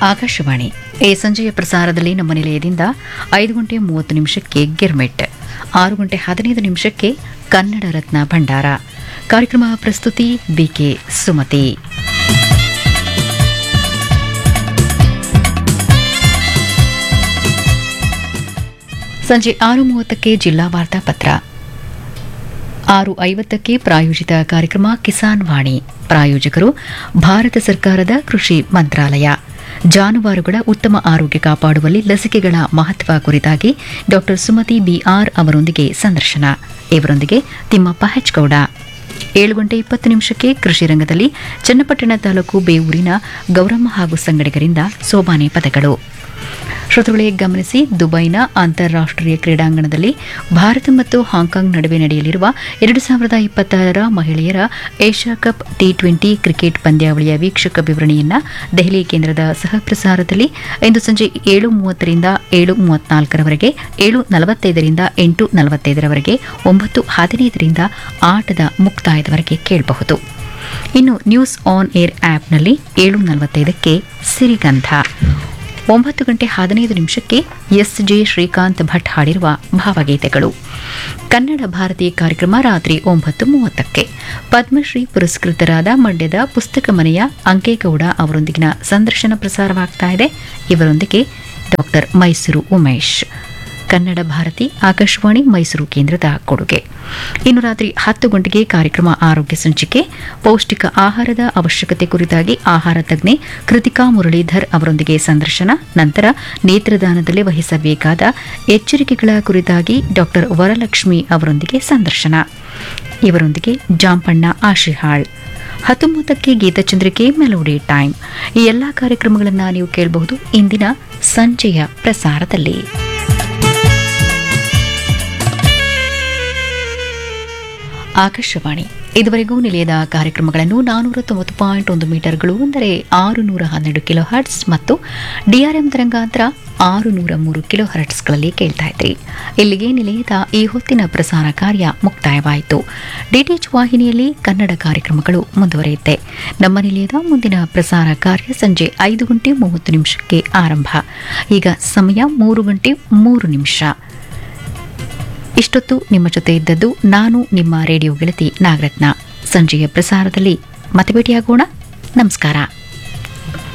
ಆಕಾಶವಾಣಿ ಈ ಸಂಜೆಯ ಪ್ರಸಾರದಲ್ಲಿ ನಮ್ಮ ನಿಲಯದಿಂದ ಐದು ಗಂಟೆ ಮೂವತ್ತು ನಿಮಿಷಕ್ಕೆ ಗಿರ್ಮೆಟ್ ಆರು ಗಂಟೆ ಹದಿನೈದು ನಿಮಿಷಕ್ಕೆ ಕನ್ನಡ ರತ್ನ ಭಂಡಾರ ಕಾರ್ಯಕ್ರಮ ಪ್ರಸ್ತುತಿ ಬಿಕೆ ಸುಮತಿ ಸಂಜೆ ಆರು ಮೂವತ್ತಕ್ಕೆ ಜಿಲ್ಲಾ ವಾರ್ತಾ ಪತ್ರ ಆರು ಐವತ್ತಕ್ಕೆ ಪ್ರಾಯೋಜಿತ ಕಾರ್ಯಕ್ರಮ ಕಿಸಾನ್ ವಾಣಿ ಪ್ರಾಯೋಜಕರು ಭಾರತ ಸರ್ಕಾರದ ಕೃಷಿ ಮಂತ್ರಾಲಯ ಜಾನುವಾರುಗಳ ಉತ್ತಮ ಆರೋಗ್ಯ ಕಾಪಾಡುವಲ್ಲಿ ಲಸಿಕೆಗಳ ಮಹತ್ವ ಕುರಿತಾಗಿ ಡಾ ಸುಮತಿ ಬಿಆರ್ ಅವರೊಂದಿಗೆ ಸಂದರ್ಶನ ಇವರೊಂದಿಗೆ ತಿಮ್ಮಪ್ಪ ಹೆಚ್ಗೌಡ ಏಳು ಗಂಟೆ ಇಪ್ಪತ್ತು ನಿಮಿಷಕ್ಕೆ ಕೃಷಿ ರಂಗದಲ್ಲಿ ಚನ್ನಪಟ್ಟಣ ತಾಲೂಕು ಬೇವೂರಿನ ಗೌರಮ್ಮ ಹಾಗೂ ಸಂಗಡಿಗರಿಂದ ಸೋಬಾನೆ ಪದಗಳು ಶ್ರೋತೃಗಳೇ ಗಮನಿಸಿ ದುಬೈನ ಅಂತಾರಾಷ್ಟೀಯ ಕ್ರೀಡಾಂಗಣದಲ್ಲಿ ಭಾರತ ಮತ್ತು ಹಾಂಕಾಂಗ್ ನಡುವೆ ನಡೆಯಲಿರುವ ಎರಡು ಸಾವಿರದ ಇಪ್ಪತ್ತಾರರ ಮಹಿಳೆಯರ Asia cup T twenty cricket ಪಂದ್ಯಾವಳಿಯ ವೀಕ್ಷಕ ವಿವರಣೆಯನ್ನ ದೆಹಲಿ ಕೇಂದ್ರದ ಸಹಪ್ರಸಾರದಲ್ಲಿ ಇಂದು ಸಂಜೆ ಏಳು ಮೂವತ್ತರಿಂದ ಏಳು ಮೂವತ್ನಾಲ್ಕರವರೆಗೆ ಏಳು ನಲವತ್ತೈದರಿಂದ ಎಂಟು ನಲವತ್ತೈದರವರೆಗೆ ಒಂಬತ್ತು ಹದಿನೈದರಿಂದ ಆಟದ ಮುಕ್ತಾಯದವರೆಗೆ ಕೇಳಬಹುದು ಇನ್ನು ನ್ಯೂಸ್ ಆನ್ ಏರ್ ಆಪ್ನಲ್ಲಿ ಏಳು ನಲವತ್ತೈದಕ್ಕೆ ಸಿರಿಗಂಧ ಒಂಬತ್ತು ಗಂಟೆ ಹದಿನೈದು ನಿಮಿಷಕ್ಕೆ ಎಸ್ ಜೆ ಶ್ರೀಕಾಂತ್ ಭಟ್ ಹಾಡಿರುವ ಭಾವಗೀತೆಗಳು ಕನ್ನಡ ಭಾರತಿ ಕಾರ್ಯಕ್ರಮ ರಾತ್ರಿ ಒಂಬತ್ತು ಮೂವತ್ತಕ್ಕೆ ಪದ್ಮಶ್ರೀ ಪುರಸ್ಕೃತರಾದ ಮಂಡ್ಯದ ಪುಸ್ತಕ ಮನೆಯ ಅಂಕೇಗೌಡ ಅವರೊಂದಿಗಿನ ಸಂದರ್ಶನ ಪ್ರಸಾರವಾಗ್ತಾ ಇದೆ ಇವರೊಂದಿಗೆ ಡಾಕ್ಟರ್ ಮೈಸೂರು ಉಮೇಶ್ ಕನ್ನಡ ಭಾರತಿ ಆಕಾಶವಾಣಿ ಮೈಸೂರು ಕೇಂದ್ರದ ಕೊಡುಗೆ ಇನ್ನು ರಾತ್ರಿ ಹತ್ತು ಗಂಟೆಗೆ ಕಾರ್ಯಕ್ರಮ ಆರೋಗ್ಯ ಸಂಚಿಕೆ ಪೌಷ್ಟಿಕ ಆಹಾರದ ಅವಶ್ಯಕತೆ ಕುರಿತಾಗಿ ಆಹಾರ ತಜ್ಞೆ ಕೃತಿಕಾ ಮುರಳೀಧರ್ ಅವರೊಂದಿಗೆ ಸಂದರ್ಶನ ನಂತರ ನೇತ್ರದಾನದಲ್ಲಿ ವಹಿಸಬೇಕಾದ ಎಚ್ಚರಿಕೆಗಳ ಕುರಿತಾಗಿ ಡಾಕ್ಟರ್ ವರಲಕ್ಷ್ಮಿ ಅವರೊಂದಿಗೆ ಸಂದರ್ಶನ ಇವರೊಂದಿಗೆ ಜಾಂಪಣ್ಣ ಆಶಿಹಾಳ್ ಹತ್ತೊಂಬತ್ತಕ್ಕೆ ಗೀತಚಂದ್ರಿಕೆ ಮೆಲೋಡಿ ಟೈಮ್ ಈ ಎಲ್ಲಾ ಕಾರ್ಯಕ್ರಮಗಳನ್ನು ನೀವು ಕೇಳಬಹುದು ಇಂದಿನ ಸಂಜೆಯ ಪ್ರಸಾರದಲ್ಲಿ ಆಕಾಶವಾಣಿ ಇದುವರೆಗೂ ನಿಲಯದ ಕಾರ್ಯಕ್ರಮಗಳನ್ನು ನಾನೂರ ತೊಂಬತ್ತು ಪಾಯಿಂಟ್ ಒಂದು ಮೀಟರ್ಗಳು ಅಂದರೆ ಆರು ನೂರ ಹನ್ನೆರಡು ಕಿಲೋ ಹರ್ಟ್ಸ್ ಮತ್ತು ಡಿಆರ್ಎಂ ತರಂಗಾಂತರ ಆರು ನೂರ ಮೂರು ಕಿಲೋ ಹರ್ಟ್ಸ್ಗಳಲ್ಲಿ ಕೇಳ್ತಾ ಇದ್ರಿ ಇಲ್ಲಿಗೆ ನಿಲಯದ ಈ ಹೊತ್ತಿನ ಪ್ರಸಾರ ಕಾರ್ಯ ಮುಕ್ತಾಯವಾಯಿತು ಡಿಟಿಎಚ್ ವಾಹಿನಿಯಲ್ಲಿ ಕನ್ನಡ ಕಾರ್ಯಕ್ರಮಗಳು ಮುಂದುವರಿಯುತ್ತೆ ನಮ್ಮ ನಿಲಯದ ಮುಂದಿನ ಪ್ರಸಾರ ಕಾರ್ಯ ಸಂಜೆ ಐದು ಗಂಟೆ ಮೂವತ್ತು ನಿಮಿಷಕ್ಕೆ ಆರಂಭ ಈಗ ಸಮಯ ಮೂರು ಗಂಟೆ ಮೂರು ನಿಮಿಷ ಇಷ್ಟೊತ್ತು ನಿಮ್ಮ ಜೊತೆ ಇದ್ದದ್ದು ನಾನು ನಿಮ್ಮ ರೇಡಿಯೋ ಗೆಳತಿ ನಾಗರತ್ನ ಸಂಜೆಯ ಪ್ರಸಾರದಲ್ಲಿ ಮತ್ತೆ ಭೇಟಿಯಾಗೋಣ ನಮಸ್ಕಾರ